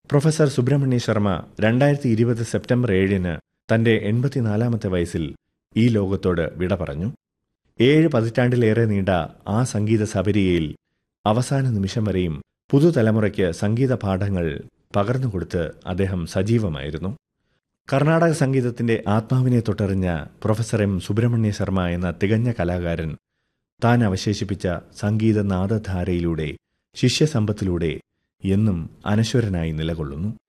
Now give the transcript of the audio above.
professor Subrahmanya Sharma രണ്ടായിരത്തി ഇരുപത് September ഏഴിന് തന്റെ എൺപത്തിനാലാമത്തെ വയസ്സിൽ ഈ ലോകത്തോട് വിട പറഞ്ഞു ഏഴ് പതിറ്റാണ്ടിലേറെ നീണ്ട ആ സംഗീത സബരിയയിൽ അവസാന നിമിഷം വരെയും പുതുതലമുറയ്ക്ക് സംഗീത പാഠങ്ങൾ പകർന്നുകൊടുത്ത് അദ്ദേഹം സജീവമായിരുന്നു കർണാടക സംഗീതത്തിന്റെ ആത്മാവിനെ തൊട്ടറിഞ്ഞ പ്രൊഫസർ എം സുബ്രഹ്മണ്യ ശർമ്മ എന്ന തികഞ്ഞ കലാകാരൻ താൻ അവശേഷിപ്പിച്ച സംഗീത നാദധാരയിലൂടെ ശിഷ്യസമ്പത്തിലൂടെ എന്നും അനശ്വരനായി നിലകൊള്ളുന്നു